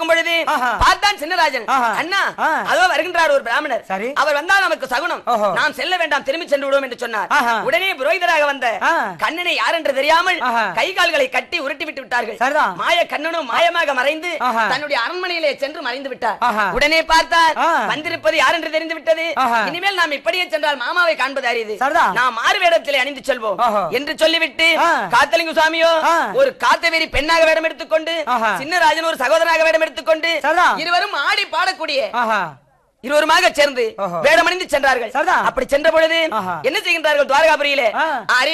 பொழுது ஆஹா. பார்த்தான் சின்னராஜன் ஆஹா. அண்ணா ஆ. அதோ வருகின்றார் ஒரு பிராமணர் சரி. அவர் வந்தால் நமக்கு சகுனம் ஓஹோ. நாம் செல்ல வேண்டாம் திரும்பி சென்று விடுவோம் என்று சொன்னார் ஆஹா. உடனே புரோகிதராக வந்த ஆ. கண்ணனை யார் என்று தெரியாமல் ஆஹா. கை கால்களை கட்டி உருட்டி விட்டு விட்டார்கள் சரிதான். மாய கண்ணனும் மாயமாக மறைந்து ஆஹா. தன்னுடைய அரண்மனையிலே சென்று மறைந்து விட்டார் ஆஹா. உடனே பார்த்தார் ஆ. வந்திருப்பது யார் என்று தெரிந்து விட்டது ஆஹா. இனிமேல் நாம் இப்படியே சென்றால் மாமாவை காண்பது அரிது சரிதான். நாம் மாறு வேடத்திலே அணிந்து செல்வோம் ஓஹோ. என்று சொல்லிவிட்டு ஆ. காத்தலிங்க சுவாமியோ ஆ. ஒரு காத்தவேரி பெண்ணாக வேடம் எடுத்துக்கொண்டு ஆஹா. சின்னராஜன் ஒரு சகோதரனாக வேடம் எடுத்துக்கொண்டு சரிதான். இருவரும் ஆடி பாடக்கூடிய ஆஹா இருவருமாக சேர்ந்து ஓஹோ. வேடமணிந்து சென்றார்கள் சரிதான். அப்படி சென்ற பொழுது ஆஹா. என்ன செய்கின்றார்கள் துவாரகாபுரியிலே ஆ. அரி